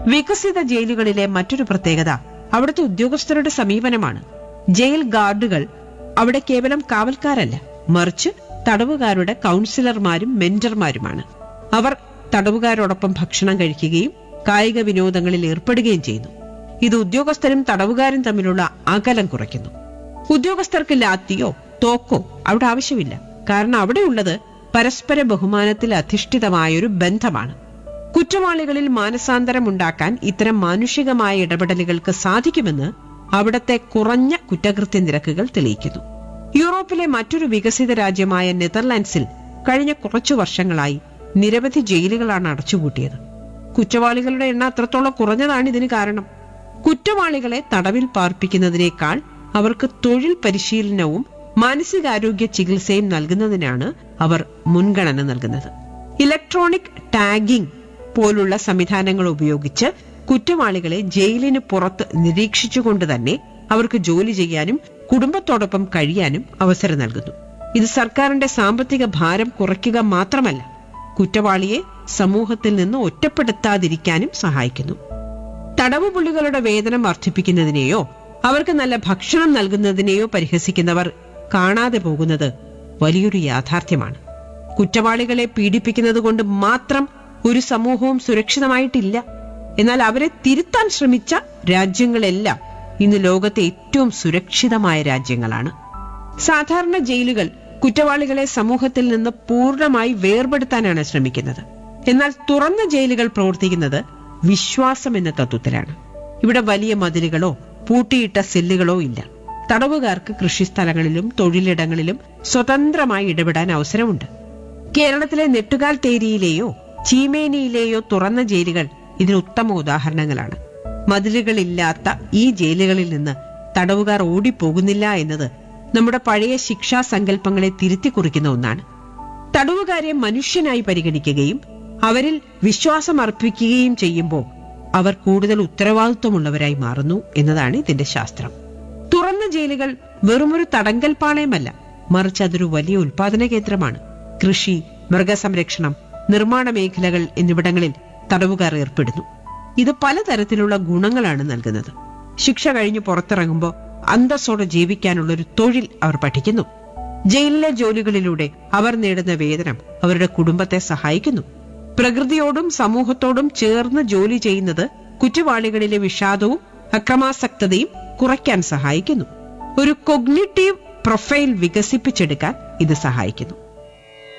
വികസിത ജയിലുകളിലെ മറ്റൊരു പ്രത്യേകത അവിടുത്തെ ഉദ്യോഗസ്ഥരുടെ സമീപനമാണ് ജയിൽ ഗാർഡുകൾ അവിടെ കേവലം കാവൽക്കാരല്ല മറിച്ച് തടവുകാരുടെ കൗൺസിലർമാരും മെന്റർമാരുമാണ് അവർ തടവുകാരോടൊപ്പം ഭക്ഷണം കഴിക്കുകയും കായിക വിനോദങ്ങളിൽ ഏർപ്പെടുകയും ചെയ്യുന്നു ഇത് ഉദ്യോഗസ്ഥരും തടവുകാരും തമ്മിലുള്ള അകലം കുറയ്ക്കുന്നു ഉദ്യോഗസ്ഥർക്ക് ലാത്തിയോ തോക്കോ അവിടെ ആവശ്യമില്ല കാരണം അവിടെയുള്ളത് പരസ്പര ബഹുമാനത്തിൽ അധിഷ്ഠിതമായൊരു ബന്ധമാണ് കുറ്റവാളികളിൽ മാനസാന്തരം ഉണ്ടാക്കാൻ ഇത്തരം മാനുഷികമായ ഇടപെടലുകൾക്ക് സാധിക്കുമെന്ന് അവിടത്തെ കുറഞ്ഞ കുറ്റകൃത്യ നിരക്കുകൾ തെളിയിക്കുന്നു യൂറോപ്പിലെ മറ്റൊരു വികസിത രാജ്യമായ നെതർലാൻഡ്സിൽ കഴിഞ്ഞ കുറച്ചു വർഷങ്ങളായി നിരവധി ജയിലുകളാണ് അടച്ചുപൂട്ടിയത് കുറ്റവാളികളുടെ എണ്ണം അത്രത്തോളം കുറഞ്ഞതാണ് ഇതിന് കാരണം കുറ്റവാളികളെ തടവിൽ പാർപ്പിക്കുന്നതിനേക്കാൾ അവർക്ക് തൊഴിൽ പരിശീലനവും മാനസികാരോഗ്യ ചികിത്സയും നൽകുന്നതിനാണ് അവർ മുൻഗണന നൽകുന്നത് ഇലക്ട്രോണിക് ടാഗിംഗ് പോലുള്ള സംവിധാനങ്ങൾ ഉപയോഗിച്ച് കുറ്റവാളികളെ ജയിലിന് പുറത്ത് നിരീക്ഷിച്ചുകൊണ്ട് തന്നെ അവർക്ക് ജോലി ചെയ്യാനും കുടുംബത്തോടൊപ്പം കഴിയാനും അവസരം നൽകുന്നു ഇത് സർക്കാരിന്റെ സാമ്പത്തിക ഭാരം കുറയ്ക്കുക മാത്രമല്ല കുറ്റവാളിയെ സമൂഹത്തിൽ നിന്ന് ഒറ്റപ്പെടുത്താതിരിക്കാനും സഹായിക്കുന്നു തടവുപുള്ളികളുടെ വേതനം വർദ്ധിപ്പിക്കുന്നതിനെയോ അവർക്ക് നല്ല ഭക്ഷണം നൽകുന്നതിനെയോ പരിഹസിക്കുന്നവർ കാണാതെ പോകുന്നത് വലിയൊരു യാഥാർത്ഥ്യമാണ് കുറ്റവാളികളെ പീഡിപ്പിക്കുന്നത് കൊണ്ട് മാത്രം ഒരു സമൂഹവും സുരക്ഷിതമായിട്ടില്ല എന്നാൽ അവരെ തിരുത്താൻ ശ്രമിച്ച രാജ്യങ്ങളെല്ലാം ഇന്ന് ലോകത്തെ ഏറ്റവും സുരക്ഷിതമായ രാജ്യങ്ങളാണ് സാധാരണ ജയിലുകൾ കുറ്റവാളികളെ സമൂഹത്തിൽ നിന്ന് പൂർണ്ണമായി വേർപെടുത്താനാണ് ശ്രമിക്കുന്നത് എന്നാൽ തുറന്ന ജയിലുകൾ പ്രവർത്തിക്കുന്നത് വിശ്വാസം എന്ന തത്വത്തിലാണ് ഇവിടെ വലിയ മതിലുകളോ പൂട്ടിയിട്ട സെല്ലുകളോ ഇല്ല തടവുകാർക്ക് കൃഷിസ്ഥലങ്ങളിലും തൊഴിലിടങ്ങളിലും സ്വതന്ത്രമായി ഇടപെടാൻ അവസരമുണ്ട് കേരളത്തിലെ നെട്ടുകാൽ തേരിയിലെയോ ചീമേനിയിലെയോ തുറന്ന ജയിലുകൾ ഇതിന് ഉത്തമ ഉദാഹരണങ്ങളാണ് മതിലുകളില്ലാത്ത ഈ ജയിലുകളിൽ നിന്ന് തടവുകാർ ഓടിപ്പോകുന്നില്ല എന്നത് നമ്മുടെ പഴയ ശിക്ഷാ സങ്കല്പങ്ങളെ തിരുത്തി കുറിക്കുന്ന ഒന്നാണ് തടവുകാരെ മനുഷ്യനായി പരിഗണിക്കുകയും അവരിൽ വിശ്വാസം അർപ്പിക്കുകയും ചെയ്യുമ്പോൾ അവർ കൂടുതൽ ഉത്തരവാദിത്വമുള്ളവരായി മാറുന്നു എന്നതാണ് ഇതിന്റെ ശാസ്ത്രം തുറന്ന ജയിലുകൾ വെറുമൊരു തടങ്കൽ പാളയമല്ല മറിച്ച് അതൊരു വലിയ ഉൽപാദന കേന്ദ്രമാണ് കൃഷി മൃഗസംരക്ഷണം നിർമ്മാണ മേഖലകൾ എന്നിവിടങ്ങളിൽ തടവുകാർ ഏർപ്പെടുന്നു ഇത് പലതരത്തിലുള്ള ഗുണങ്ങളാണ് നൽകുന്നത് ശിക്ഷ കഴിഞ്ഞ് പുറത്തിറങ്ങുമ്പോൾ അന്തസ്സോടെ ജീവിക്കാനുള്ള ഒരു തൊഴിൽ അവർ പഠിക്കുന്നു ജയിലിലെ ജോലികളിലൂടെ അവർ നേടുന്ന വേതനം അവരുടെ കുടുംബത്തെ സഹായിക്കുന്നു പ്രകൃതിയോടും സമൂഹത്തോടും ചേർന്ന് ജോലി ചെയ്യുന്നത് കുറ്റവാളികളിലെ വിഷാദവും അക്രമാസക്തതയും കുറയ്ക്കാൻ സഹായിക്കുന്നു ഒരു കൊഗ്നിറ്റീവ് പ്രൊഫൈൽ വികസിപ്പിച്ചെടുക്കാൻ ഇത് സഹായിക്കുന്നു